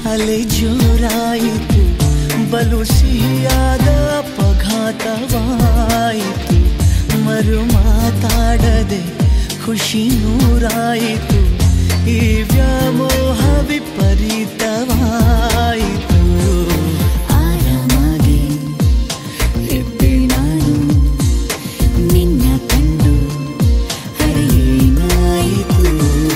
ಅಲೆ ಜೋರಾಯಿತು ಬಲು ಸಿಹಿಯಾದ ಅಪಘಾತವಾಯಿತು ಮರು ಮಾತಾಡದೆ ಖುಷಿ ನೂರಾಯಿತು ಈ ವ್ಯಾಮೋಹ ವಿಪರೀತವಾಯಿತು ಆರಾಮಾಗಿ ಇದ್ದೆ ನಾನು ನಿನ್ನ ಕಂಡು ಹರಿಯೇನಾಯಿತು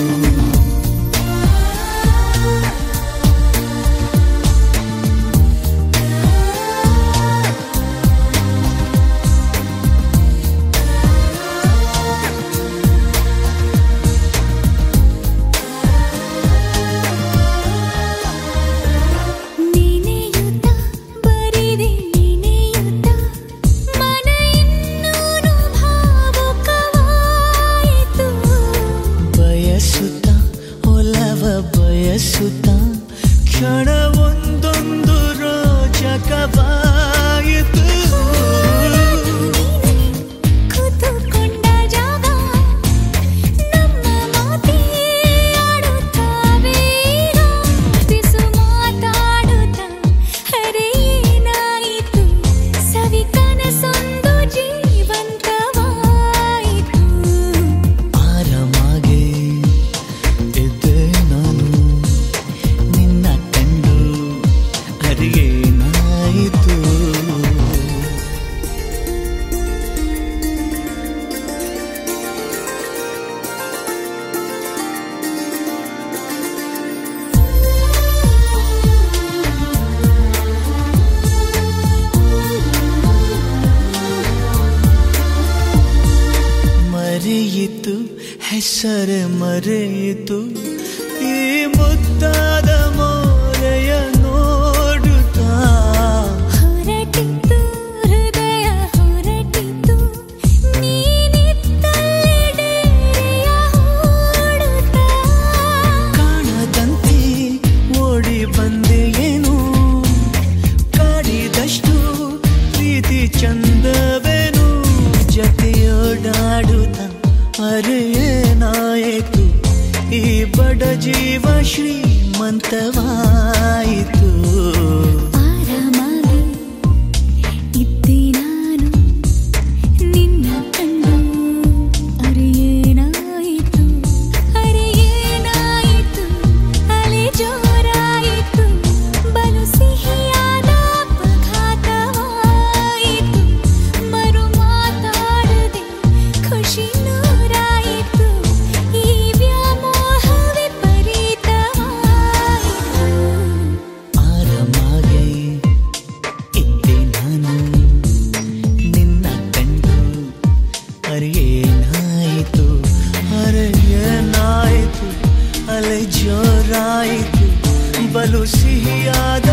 ನೀನೆಯುತ್ತ ಬರಿದೆ ನೀನೆಯುತ್ತ ಮನ ಇನ್ನೂನು ಭಾವುಕವಾಯಿತು ಬಯಸುತ್ತ ಒಲವ ಬಯಸುತ್ತ ಕ್ಷಣ ಒಂದೊಂದು ರೋಚಕವಾಯಿತು ನೀನೆ ಕೂತುಕೊಂಡ ಜಾಗ ನಮ್ಮ ಮಾತೇ ಆಡುತ್ತಾವೆ ಈಗ ಬಿಸು ಮಾತಾಡುತ್ತ ಹರೇನಾಯಿತು ಸವಿ ಕನಸೊಂದು ಜೀವಂತವಾಯಿತು ಆರಾಮಾಗೆ ಇದ್ದೆ ನಾನು ನಿನ್ನ ಕಂಡು ಅರಿಯೇನಾಯಿತು ಮರೆಯಿತು ಹೆಸರು ಮರೆಯಿತು ಈ ಮುದ್ದಾದ ಮೋರೆಯ ನೋಡುತ್ತಾ ಹೊರಟಿತ್ತು ಹೃದಯ ಹೊರಟಿತ್ತು ನೀನಿತ್ತಲ್ಲೆಡೆಯ ಹೂಡುತ್ತಾ ಕಾಣದಂತೆ ಓಡಿ ಬಂದೆಯೇನು ಕಾಡಿದಷ್ಟು ಪ್ರೀತಿ ಚಂದವೇನು ಜತೆಯೋಡಾಡುತ್ತ ಅರೇನಾಯಿತು ಈ ಬಡ ಜೀವ ಶ್ರೀಮಂತವಾಯಿತು ಆರಾಮಾಗಿ ಇದ್ದೆ ನಾನು ನಿನ್ನ ಕಂಡು ಅರಿಯೇನಾಯಿತು ಅರಿಯೇನಾಯಿತು ಅಲೆ ಜೋರಾಯಿತು ಬಲು ಸಿಹಿಯಾದ ಅಪಘಾತವಾಯಿತು ಮರು ಮಾತಾಡದೆ ಖುಷಿ ನೂರಾಯಿತು ಈ ವ್ಯಾಮೋಹ ವಿಪರೀತವಾಯಿತು ಆರಾಮಾಗೆ ಇದ್ದೆ ನಾನು ನಿನ್ನ ಕಂಡು ಅರಿಯೇನಾಯಿತು ಅರೆಯೇನಾಯಿತು ಅಲೆ ಜೋರಾಯಿತು ಬಲು ಸಿಹಿಯಾದ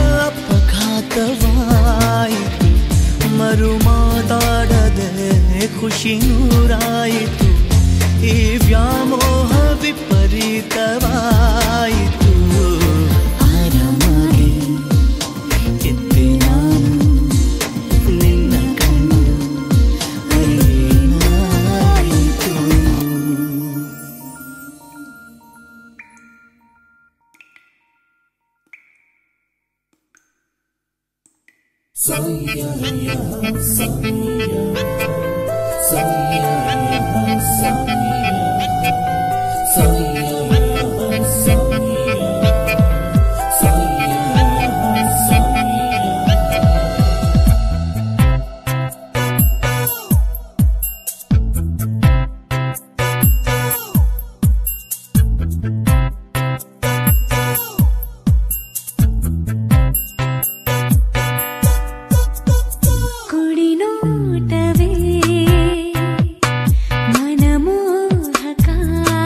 ಅಪಘಾತವಾಯಿತು ಮರು ಮಾತಾಡದೆ ಖುಷಿ ನೂರಾಯಿತು ಈ ವ್ಯಾಮೋಹ ವಿಪರೀತವಾಯಿತು ಆರಾಮಾಗಿ ಇದ್ದೆ ನಾನು ನಿನ್ನ ಕಂಡು ಅರಿಯೇನಾಯಿತು ಕುಡಿನೋಟವೇ ಮನಮೋಹಕ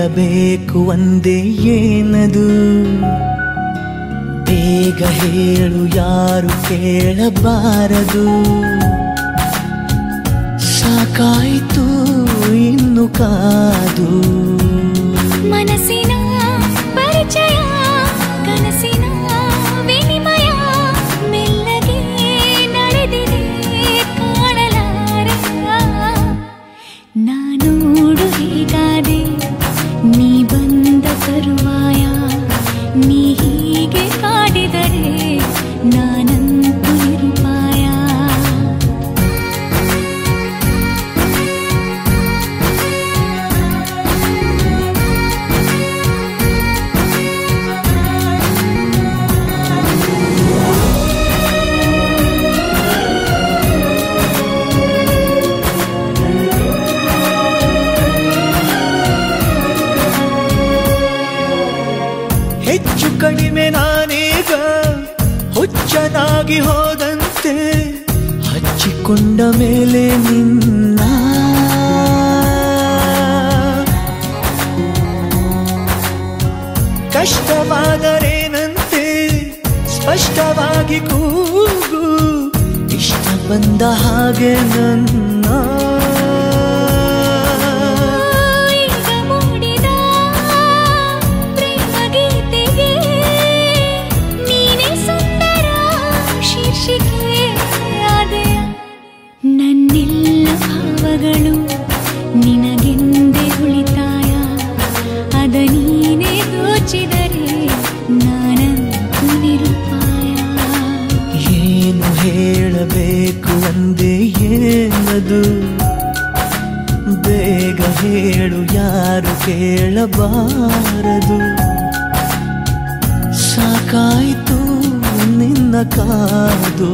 ಹೇಳಬೇಕು ಒಂದೇ ಏನದು ಬೇಗ ಹೇಳು ಯಾರು ಕೇಳಬಾರದು ಸಾಕಾಯಿತು ಇನ್ನು ಕಾದು ಮನಸ್ಸಿನ ಪರಿಚಯ ಕನಸಿನ ವಿನಿಮಯ ಮೆಲ್ಲಗೆ ನಡೆದಿದೆ ಕಾಣಲಾರೆ ನಾನೋಡು ಹೀಗಾದೆ ನೀ ಬಂದ ತರುವಾಯ ನೀ ಹೀಗೆ ಕಾಡಿದರೆ ನಾನಂತೂ ನಿರುಪಾಯ ಹೆಚ್ಚು ಕಡಿಮೆ ನಾನೀಗ ಹುಚ್ಚನಾಗಿ ಹೋದಂತೆ ಹಚ್ಚಿಕೊಂಡ ಮೇಲೆ ನಿನ್ನ ಕಷ್ಟವಾದರೇನಂತೆ ಸ್ಪಷ್ಟವಾಗಿ ಕೂಗು ಇಷ್ಟ ಬಂದ ಹಾಗೆ ನನ್ನ ಈಗ ಮೂಡಿದ ಪ್ರೇಮ ಗೀತೆಗೆ ನೀನೇ ಸುಂದರ ಶೀರ್ಷಿಕೆ ಆದೆಯ ನನ್ನೆಲ್ಲ ಭಾವಗಳು ನಿನಗೆಂದೇ ಉಳಿತಾಯ ಅದ ನೀನೇ ದೋಚಿದರೆ ನಾನಂತೂ ನಿರುಪಾಯ ಏನು ಹೇಳಬೇಕು ಒಂದೇ ಏನದು ಬೇಗ ಹೇಳು ಯಾರು ಕೇಳಬಾರದು ಸಾಕಾಯಿತು ನಿನ್ನ ಕಾದು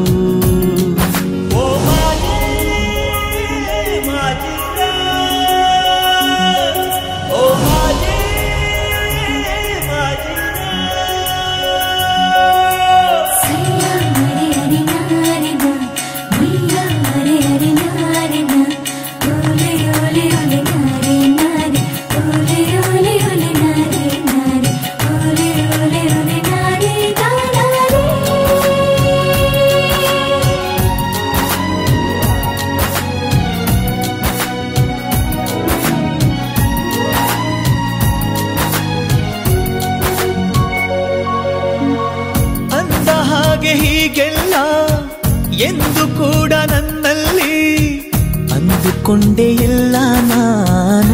ಅಂದ ಹಾಗೆ ಹೀಗೆಲ್ಲ ಎಂದು ಕೂಡ ನನ್ನಲ್ಲಿ ಅಂದುಕೊಂಡೇ ಇಲ್ಲ ನಾನು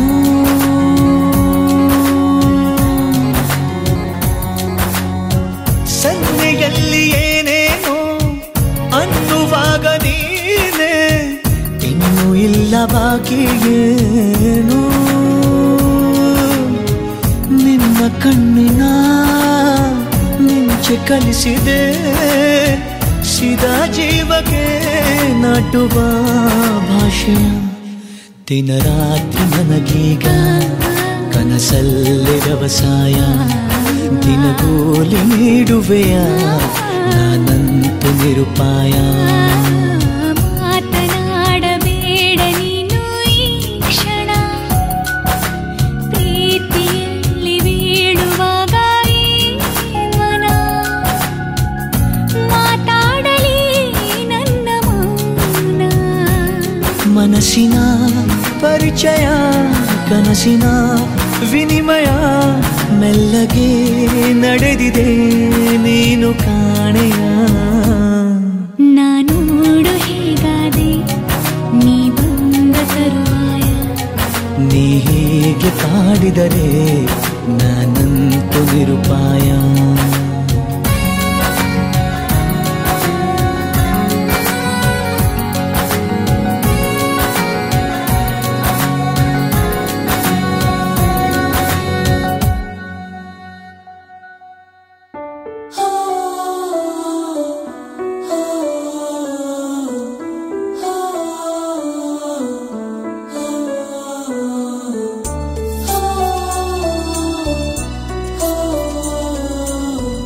ಸನ್ನೆಯಲ್ಲಿ ಏನೇನೋ ಅನ್ನುವಾಗ ನೀನೆ ಇನ್ನೂ ಇಲ್ಲ ಬಾಕಿ ಏನು ನಿನ್ನ ಕಣ್ಣಿನ ಮಿಂಚೆ ಕಲಿಸಿದೆ ಸಿದಾ ಜೀವಕ್ಕೆ ನಾಟುವ ಭಾಷೆಯ ದಿನ ರಾತ್ರಿ ನನಗೀಗ ಕನಸಲ್ಲಿ ವ್ಯವಸಾಯ ದಿನಗೂಲಿ ನೀಡುವೆಯ ನಾನಂತು ನಿರುಪಾಯ ಮಾತನಾಡಬೇಡ ನೀನು ಈ ಕ್ಷಣ ಪ್ರೀತಿಯಲ್ಲಿ ಬೀಳುವಾಗ ಈ ಮನ ಮಾತಾಡಲಿ ನನ್ನ ಮೌನ ಮನಸ್ಸಿನ ಪರಿಚಯ ಕನಸಿನ ವಿನಿಮಯ ಮೆಲ್ಲಗೆ ನಡೆದಿದೆ ನೀನು ಕಾಣೆಯ ನಾನೋಡು ಹೇಗಾದೆ ನೀ ಬಂದ ತರುವಾಯ ನೀ ಹೀಗೆ ಕಾಡಿದರೆ ನಾನಂತು ನಿರುಪಾಯ Oh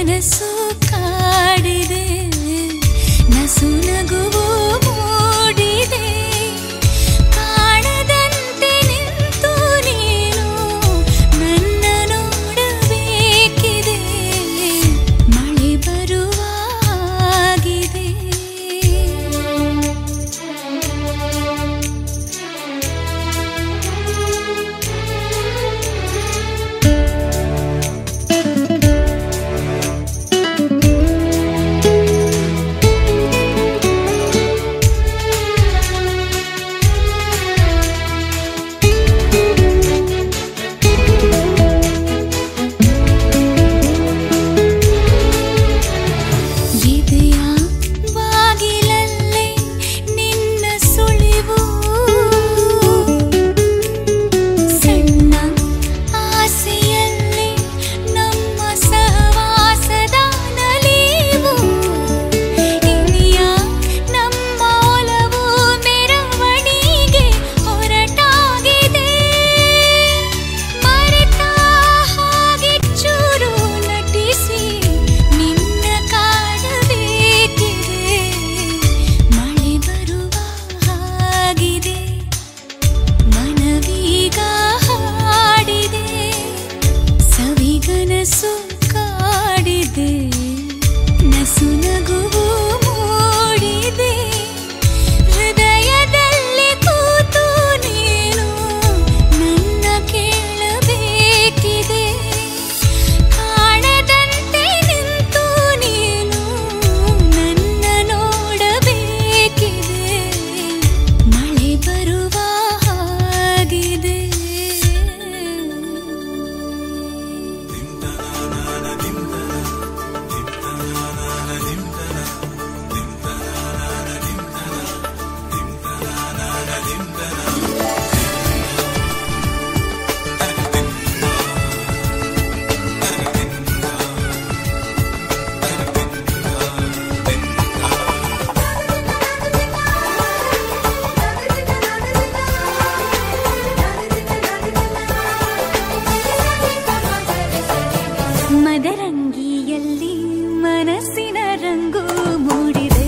ಕನಸು ಕಾಡಿದೆ ನಸು ನಗುವು ಮೂಡಿದೆ ಕಾಣದಂತೆ ನಿಂತು ನೀನು ನನ್ನ ನೋಡಬೇಕಿದೆ ಮಳೆ ಬರುವ ಹಾಗಿದೆ ಎದೆಯ ಬಾಗಿಲಲ್ಲೇ ನಿನ್ನ ಸುಳಿವು ಸಣ್ಣ ಆಸೆಯಲ್ಲಿ ನಮ್ಮ ಸಹವಾಸದ ನಲಿವು ಇನಿಯ ನಮ್ಮ ಒಲವು ಮೆರವಣಿಗೆ ಹೊರಟಾಗಿದೆ ಮರೆತ ಹಾಗೆ ಚೂರು ನಟಿಸಿ ನಿನ್ನ ಕಾಡಬೇಕಿದೆ ಮಳೆ ಬರುವ ಹಾಗಿದೆ ಮನವೀಗ ಹಾಡಿದೆ ಸವಿಗನಸು ಕಾಡಿದೆ ನಸು ನಗುವು ಮೂಡಿದೆ ಹೃದಯದಲ್ಲಿ ಕೂತು ನೀನು ನನ್ನ ಕೇಳಬೇಕಿದೆ ಕಾಣದಂತೆ ನಿಂತು ನೀನು ನನ್ನ ನೋಡಬೇಕಿದೆ ಮಳೆ ಬರುವ ಹಾಗಿದೆ ಮದರಂಗಿಯಲ್ಲಿ ಮನಸ್ಸಿನ ರಂಗು ಮೂಡಿದೆ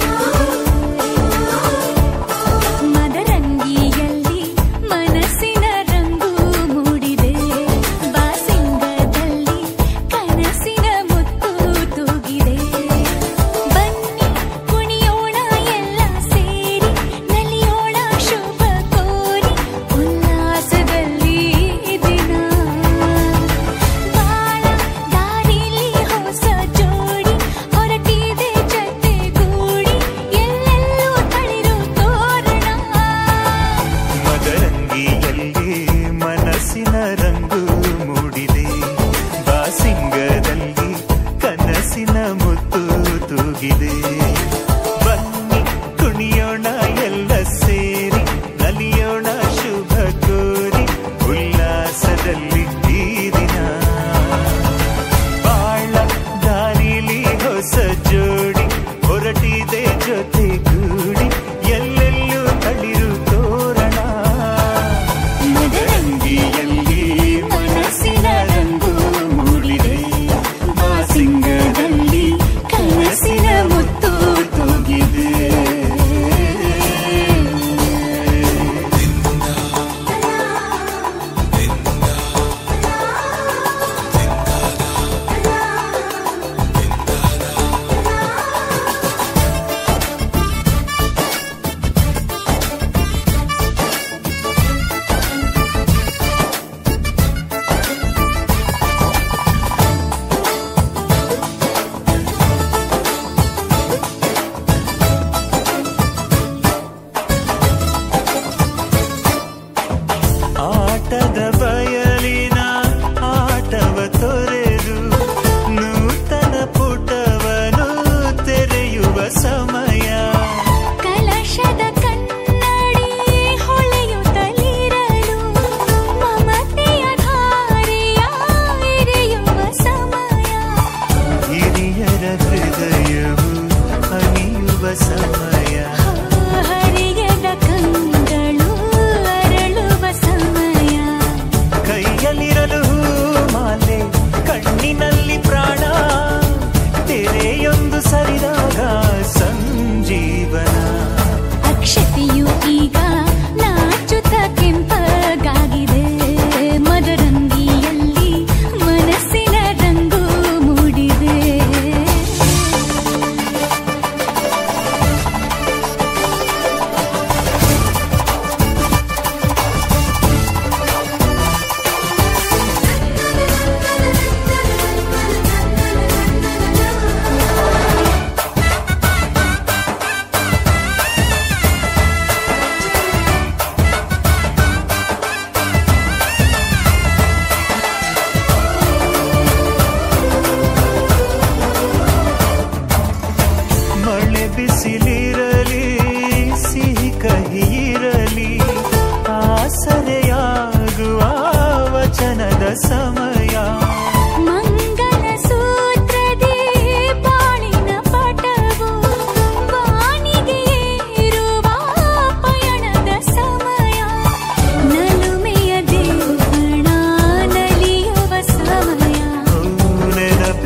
ಮದರಂಗಿಯಲ್ಲಿ ಮನಸ್ಸಿನ ರಂಗು ಮೂಡಿದೆ ಬಾಸಿಂಗದಲ್ಲಿ ಕನಸಿನ ಮುತ್ತು ತೂಗಿದೆ ಬನ್ನಿ ಕುಣಿಯೋಣ ಎಲ್ಲ ಸೇರಿ ನಲಿಯೋಣ ಶುಭ ಕೋರಿ ಉಲ್ಲಾಸದಲ್ಲಿ ದಿನ ಬಾಳ ದಾರಿಲಿ ಹೊಸ ಜೋಡಿ ಹೊರಟಿದೆ ಜೊತೆಗೂಡಿ ಎಲ್ಲೆಲ್ಲೂ ತಳಿರು ತೋರಣ ಮದರಂಗಿಯಲ್ಲಿ ಮನಸ್ಸಿನ ರಂಗು ಮೂಡಿದೆ ಬಾಸಿಂಗದಲ್ಲಿ ಕನಸಿನ ಮುತ್ತು ತೂಗಿದೆ ಬನ್ನಿ ಕುಣಿಯೋಣ ಎಲ್ಲ ಸೇರಿ ನಲಿಯೋಣ ಶುಭ ಕೋರಿ ಉಲ್ಲಾಸದಲ್ಲಿ ಈ ದಿನ ಬಾಳ ದಾರಿಲಿ ಹೊಸ ಜೋಡಿ ಹೊರಟಿದೆ ಜೊತೆಗೂಡಿ ಎಲ್ಲೆಲ್ಲೂ ತಳಿರು ತೋರಣ ಮದರಂಗಿಯಲ್ಲಿ ಮನಸ್ಸಿನ ರಂಗು ಮೂಡಿದೆ ಬಾಸಿಂಗದಲ್ಲಿ ಕನಸಿನ ಮುತ್ತು ತೂಗಿದೆ ಿ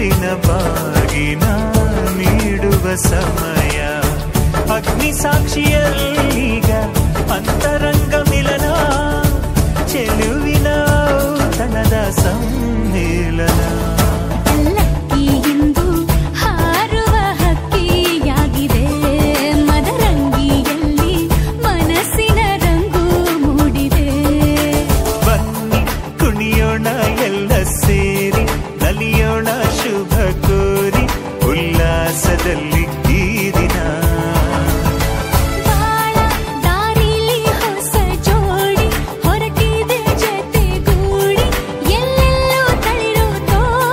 ಚೆಲುವಿನ ಬಾಗಿನ ನೀಡುವ ಸಮಯ ಅಗ್ನಿ ಸಾಕ್ಷಿಯಲ್ಲೀಗ ಅಂತರಂಗ ಮಿಲನ ಚೆಲುವಿನ ತನದ ಸಮ್ಮಿಲನ ಲಕ್ಕಿ ಇಂದು ಹಾರುವ ಹಕ್ಕಿಯಾಗಿದೆ ಮದರಂಗಿಯಲ್ಲಿ ಮನಸ್ಸಿನ ರಂಗು ಮೂಡಿದೆ ಬನ್ನಿ ಕುಣಿಯೋಣ ಎಲ್ಲ ಸೇರಿ ನಲಿಯೋಣ ಶುಭ ಕೋರಿ ಉಲ್ಲಾಸದಲ್ಲಿ ಈ ದಿನ ಬಾಳ ದಾರಿಲಿ ಹೊಸ ಜೋಡಿ ಹೊರಟಿದೆ ಜತೆಗೂಡಿ ಎಲ್ಲೆಲ್ಲೂ ತಳಿರು ತೋರಣ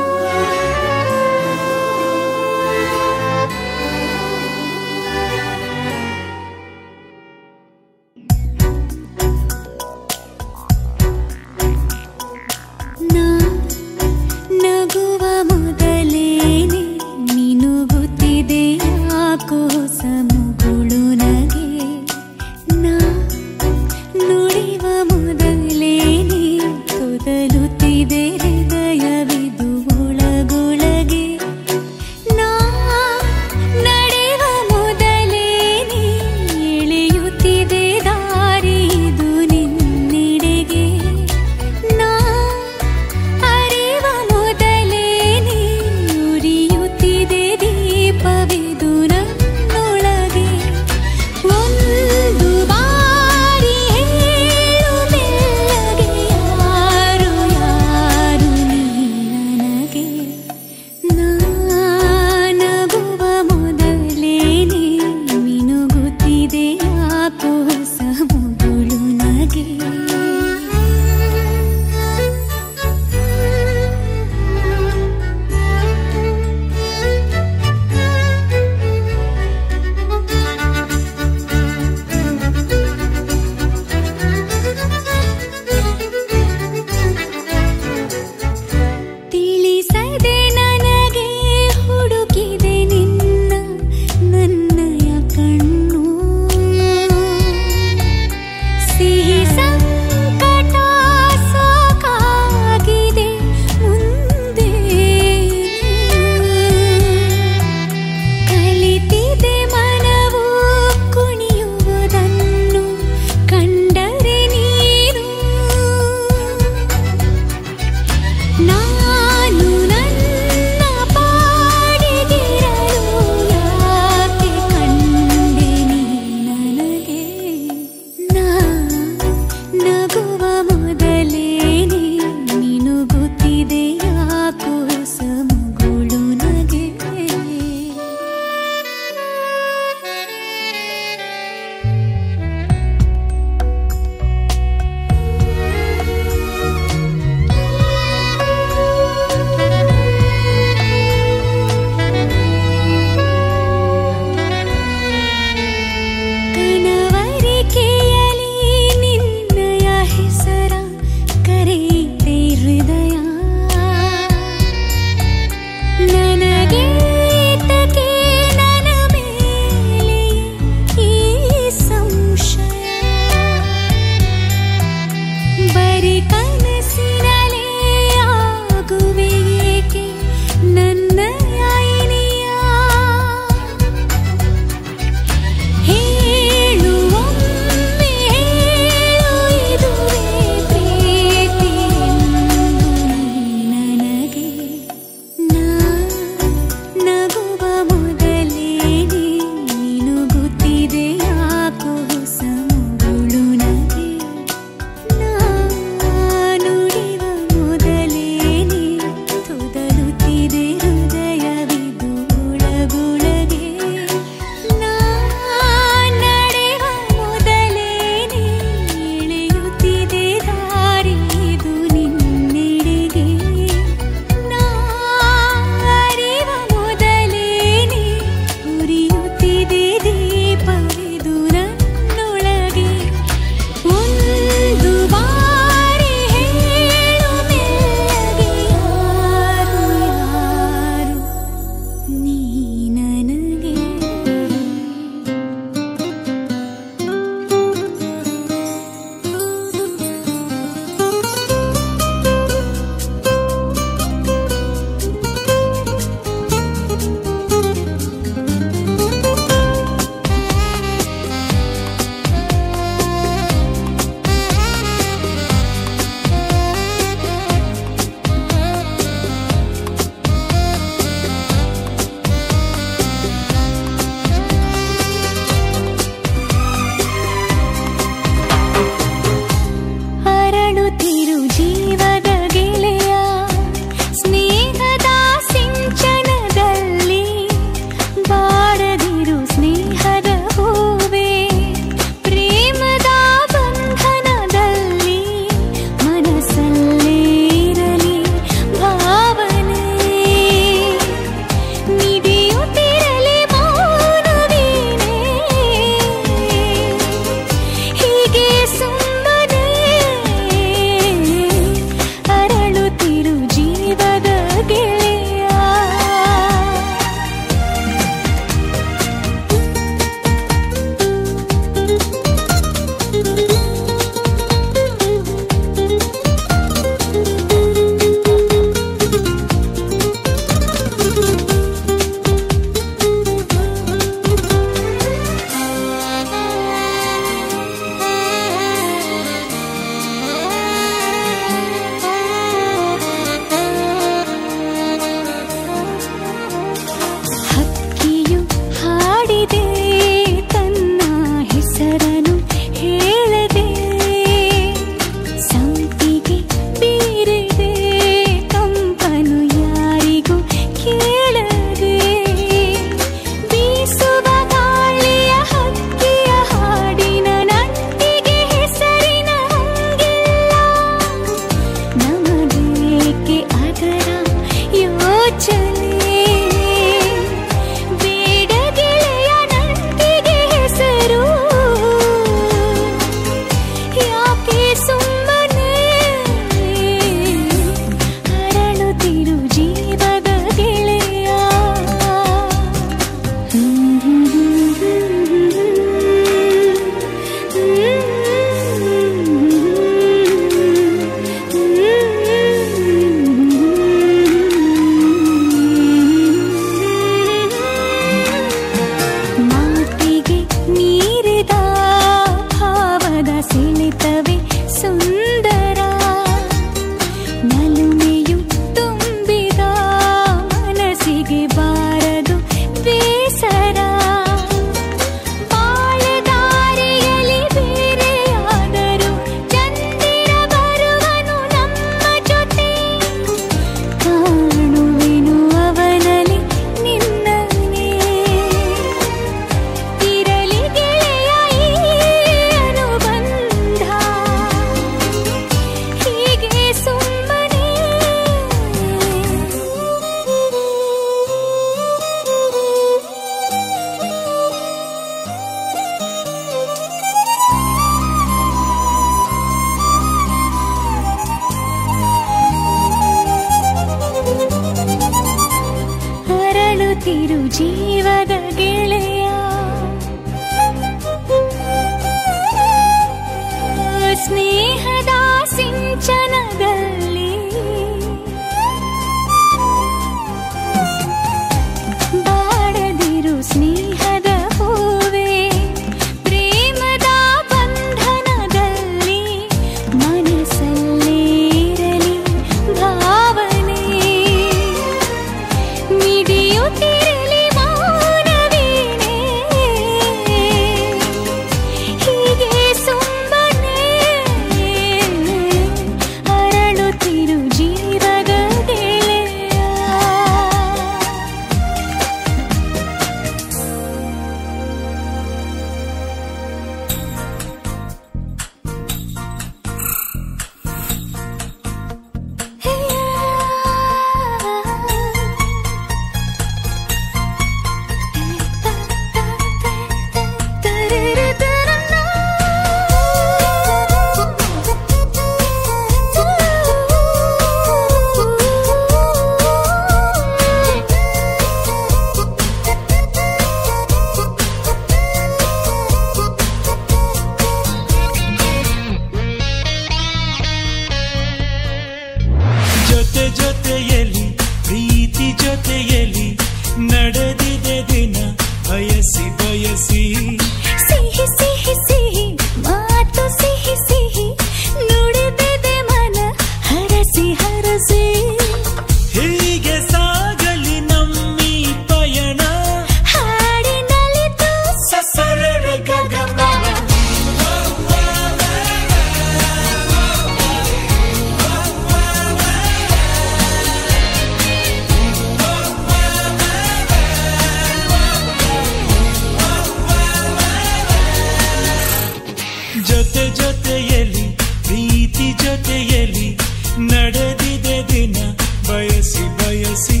ಜೊತೆ ಜೊತೆಯಲ್ಲಿ ಪ್ರೀತಿ ಜೊತೆಯಲ್ಲಿ ನಡೆದಿದೆ ದಿನ ಬಯಸಿ ಬಯಸಿ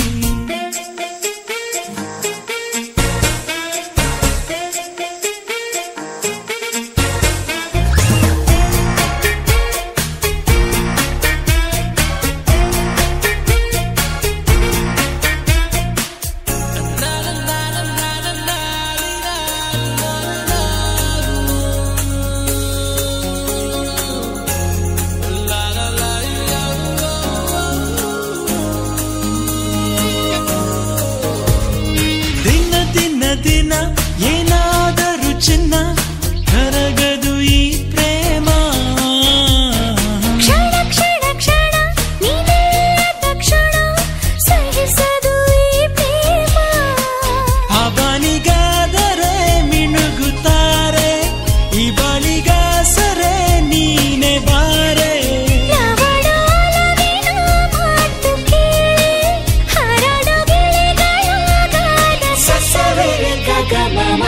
ದಿನ ದಿನ ದಿನ ಏನಾದರೂ ಚಿನ್ನ ಕರಗದು ಈ ಪ್ರೇಮ ಕ್ಷಣ ಕ್ಷಣ ಕ್ಷಣ ನೀನೇ ತಕ್ಷಣ ಸಹಿಸದು ಈ ಪ್ರೇಮ ಅವನಿಗಾದರೆ ಮಿನುಗುತ್ತಾರೆ ಈ ಬಳಿಗಾಸರೆ ನೀನೆ ಬಾರೆ ಲವಡೋಲವಿನ ಮಾತು ಕೇಳಿ ಹರಡು ಗಿಳಿಗಳಾಗಾದ ಸಸವೆಯ ಗಗಮಮ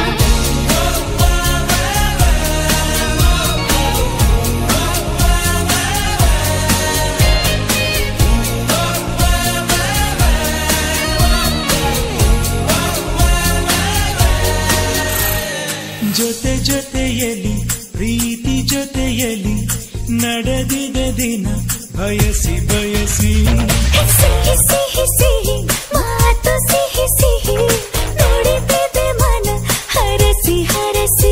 ಜೊತೆ ಜೊತೆಯಲ್ಲಿ ಪ್ರೀತಿ ಜೊತೆಯಲ್ಲಿ ನಡೆದಿದೆ ದಿನ ಬಯಸಿ ಬಯಸಿ ಸಿಹಿ ಸಿಹಿ ಸಿಹಿ ಮಾತು ಸಿಹಿ ಸಿಹಿ ನುಡಿದಿದೆ ಮನ ಹರಸಿ ಹರಸಿ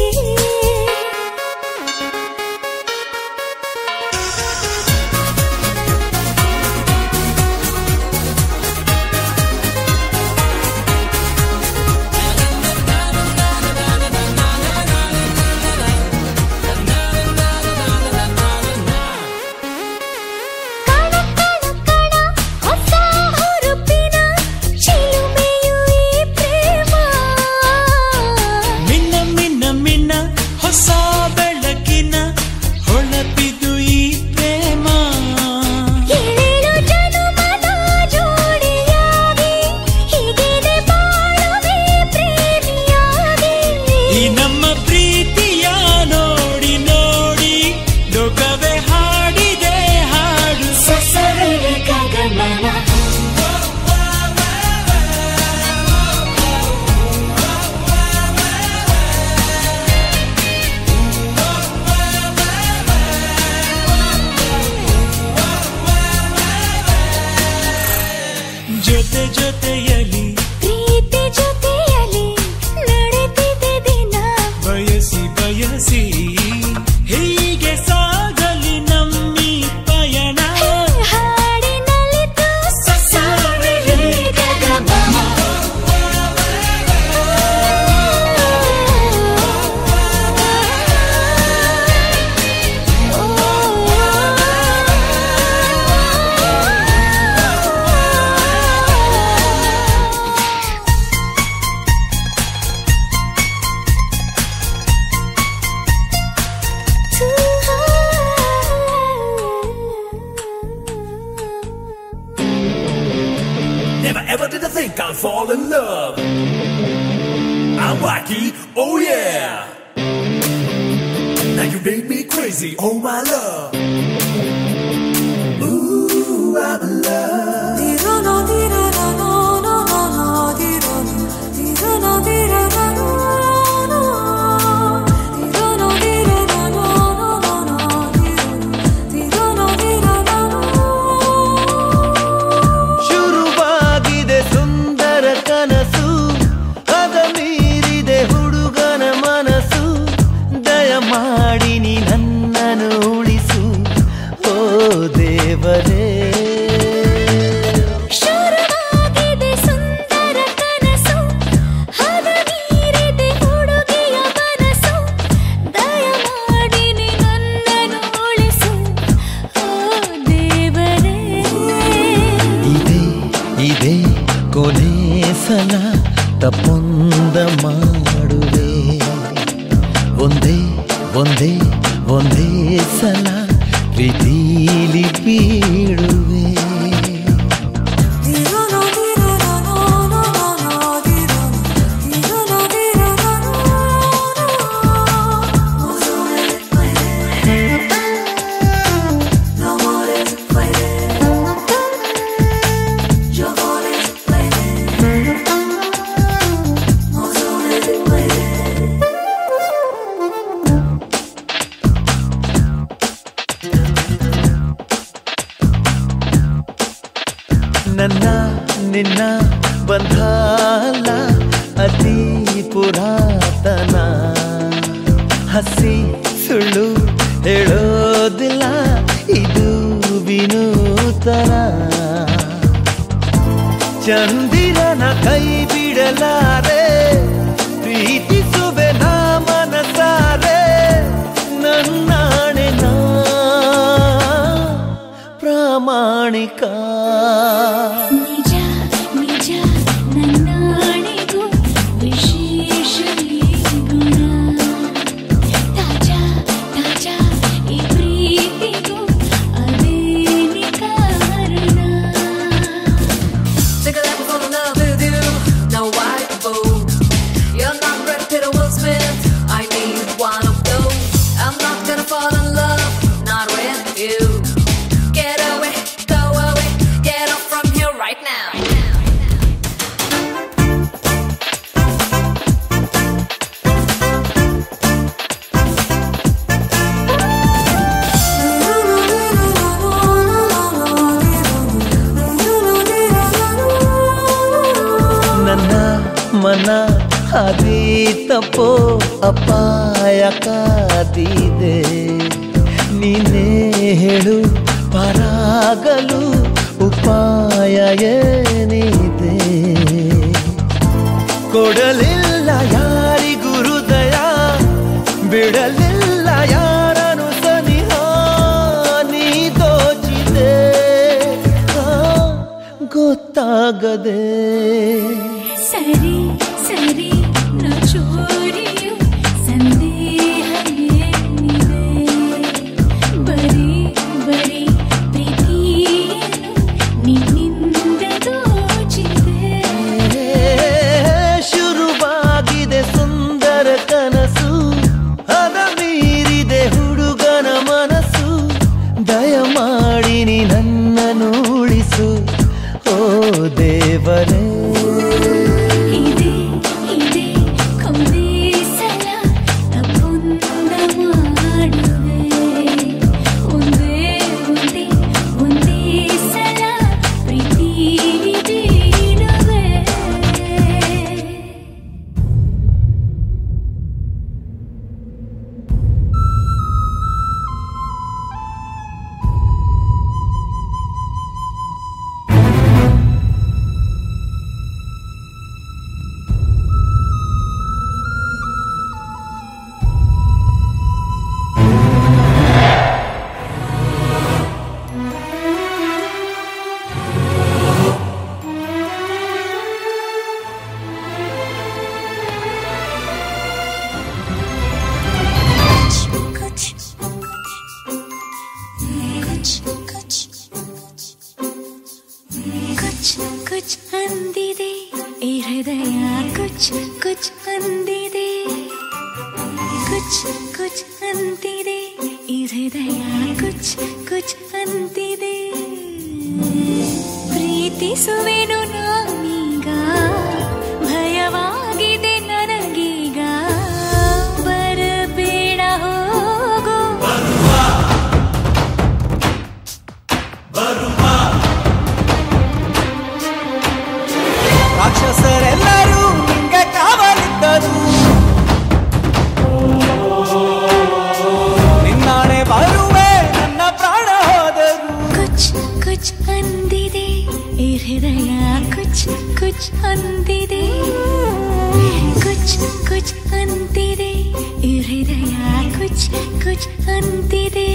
ಕಣ ಕಣ ಕಣ ಹೊಸ ಹುರುಪಿನ ಚಿಲುಮೆಯು ಈ ಪ್ರೇಮ ಮಿನ್ನ ಮಿನ್ನ ಮಿನ್ನ ಹೊಸ ಬೆಳಕಿನ ಹೊಳಪಿದು ಈ ಪ್ರೇಮ ಏಳೇಳು ಜನುಮದ ಜೋಡಿಯಾಗಿ ಹೀಗೇನೆ ಬಾಳುವೆ ಪ್ರೇಮಿಯಾಗಿ ಈ ನಮ್ಮ ಪ್ರೀತಿಯ ನೋಡಿ ನೋಡಿ ಲೋಕವೇ ಹಾಡಿದೆ ಹಾಡು ಸಸವೆಯ ಗಗಮಮ ಜೊತೆ ಜೊತೆಯಲ್ಲಿ ಪ್ರೀತಿ ಜೊತೆಯಲ್ಲಿ ನಡೆದಿದೆ ದಿನ ಬಯಸಿ ಬಯಸಿ ಹೀಗೆ ಸಾಗಲಿ ನಮ್ಮಿ ಪಯಣ ಹಾಡಿನಲ್ಲಿದ್ದು ಸಸವೆಯ ಗಗಮಮ Never ever did I think I'd fall in love. I'm wacky, oh yeah. Now you made me crazy, oh my love. Ooh, I'm in love. ಶುರುವಾಗಿದೆ ಸುಂದರ ಕನಸು ಅದ ಮೀರಿದೆ ಹುಡುಗನ ಮನಸ್ಸು ದಯ ಮಾಡಿ ನೀ ನನ್ನನ್ನು ಉಳಿಸು ಓ ದೇವರೇ ಶುರುವಾಗಿದೆ ಸುಂದರ ಕನಸು ಹದ ಮೀರಿದೆ ಹುಡುಗಿಯ ಮನಸ್ಸು ದಯಮಾಡಿ ನೀ ನನ್ನನ್ನು ಉಳಿಸು ಓ ದೇವರೇ ಇದೇ ಇದೇ ಕೊನೆ ಸಲ ತಪ್ಪೊಂದ ಮಾಡುವೆ ಒಂದೇ ಒಂದೇ ಒಂದೇ ಸಲ ಪ್ರೀತಿಲಿ ಬೀಳುವೆ ಿ ನಿನ್ನ ಬಂಧಾಲ ಅತಿ ಪುರಾತನ ಹಸಿ ಸುಳ್ಳು ಹೇಳೋದಿಲ್ಲ ಇದು ವಿನೂತನ ಚಂದಿರನ ಕೈ ಬಿಡಲಾರೆ ಪ್ರೀತಿಸುವೆ ನಾ ಮನಸಾರೆ ನನ್ನಾಣೆ ನಾ ಪ್ರಾಮಾಣಿಕ ನಿಜ ನಿಜ ನನ್ನಾಣೆಗೂ ವಿಶೇಷ ಈ ಗುಣ ತಾಜಾ ತಾಜಾ ಈ ಪ್ರೀತಿಗೂ ಅದೇನೆ ಕಾರಣ Take a lap for love with you. Now white boat. You're not Brad Pitt or Will Smith. I need one of those. I'm not gonna fall in love, not with you. Get away, go away, get off from here right now. ನನ್ನ ಮನ ಹಾದಿ ತಪ್ಪೋ ಅಪಾಯ ಕಾದಿದೆ ನೀನೇ ಹೇಳು ಪರಾಗಲು ಉಪಾಯ ಏನಿದೆ ಕೊಡಲಿಲ್ಲ ಯಾರಿಗೂ ಹೃದಯ ಬಿಡಲಿಲ್ಲ ಯಾರನು ಸನಿಹ ನೀ ದೋಚಿದೆ ಆ, ಗೊತ್ತಾಗದೆ ಸರಿ ಸರಿ ನ ಚೋರಿಯು ಸಂದೇಹ ಏನಿದೆ ಬರೀ ಬರೀ ಪ್ರೀತಿಯನ್ನು ನಿನ್ನಿಂದ ದೋಚಿದೆ ಶುರುವಾಗಿದೆ ಸುಂದರ ಕನಸು ಅದ ಮೀರಿದೆ ಹುಡುಗನ ಮನಸ್ಸು ದಯಮಾಡಿ ನೀ ನನ್ನನ್ನು ಉಳಿಸು ಓ ದೇವರೇ ಇದೆ ಇದೆ ಕೊಂದೇ ಸಲ ತಪ್ಪೊಂದ ಮಾಡುವೆ ಒಂದೇ ಒಂದೇ ಒಂದೇ ಸಲ ಪ್ರೀತಿ ನೀಡುವೆ ಕುಚ್ ಕುಚ್ ಅಂದಿದೆ ಈ ಹೃದಯ ಕುಚ್ ಕುಚ್ ಅಂದಿದೆ ಕುಚ್ ಕುಚ್ ಅಂತಿದೆ ಈ ಹೃದಯ ಕುಚ್ ಕುಚ್ ಅಂತಿದೆ ಪ್ರೀತಿಸುವೆನು ನಾನೀಗ ಭಯವಾಗಿದೆ ನನಗೀಗ ಬರಬೇಡ ಹೋಗು ರಾಕ್ಷಸರೆಲ್ಲರೂ ನಿಂಗೆ ಕಾವಲಿದ್ದರು ನಿನ್ನಾಣೆ ಬರುವೆ ನನ್ನ ಪ್ರಾಣ ಹೋದರು ಕುಚ್ ಕುಚ್ ಅಂದಿದೆ ಈ ಹೃದಯ ಕುಚ್ ಕುಚ್ ಅಂದಿದೆ ಕುಚ್ ಕುಚ್ ಅಂತಿದೆ ಈ ಹೃದಯ ಕುಚ್ ಕುಚ್ ಅಂತಿದೆ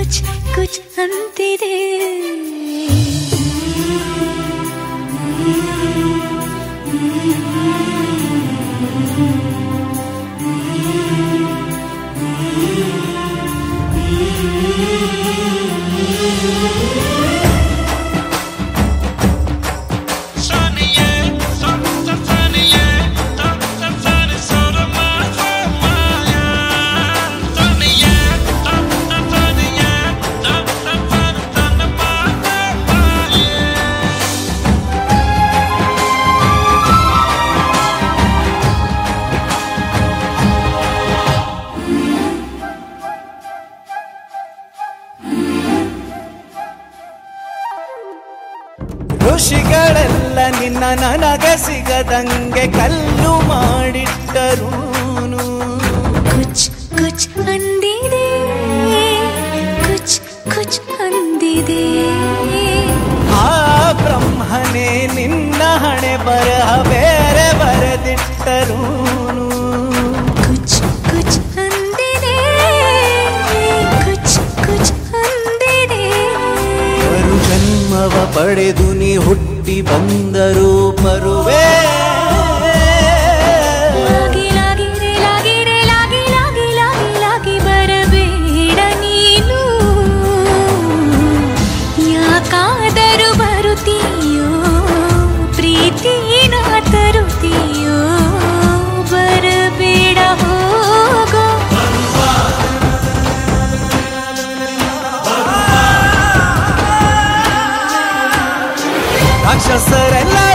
ಕುಚ್ ಕುಚ್ ಅಂತಿದೆ ಋಷಿಗಳೆಲ್ಲ ನಿನ್ನ ನನಗೆ ಸಿಗದಂಗೆ ಕಲ್ಲು ಮಾಡಿಟ್ಟರೂನು ಕುಚ್ ಕುಚ್ ಅಂದಿದೆ ಕುಚ್ ಕುಚ್ ಅಂದಿದೆ ಆ ಬ್ರಹ್ಮನೇ ನಿನ್ನ ಹಣೆ ಬರಹ ಬೇರೆ ಬರೆದಿಟ್ಟರೂನು ಕುಚ್ ಕುಚ್ ಅಂದಿದೆ ಕುಚ್ ಕುಚ್ ಅಂದಿದೆ ಮರು ಜನ್ಮವ ಪಡೆದು ನೀ ಹುಟ್ಟಿ ಬಂದರು ಬರುವೆ ಲಾಗಿ ಲಾಗಿ ರೇ ಲಾಗಿ ರೇ ಲಾಗಿ ಲಾಗಿ ಲಾಗಿ ಲಾಗಿ ಬರಬೇಡ ನೀನು ಯಾಕಾದರೂ ಬರುತ್ತೀಯೋ ಪ್ರೀತಿನ ತರುತ್ತೀಯೋ ಬರಬೇಡ ಹೋಗೋ ರಾಕ್ಷಸರೆಲ್ಲ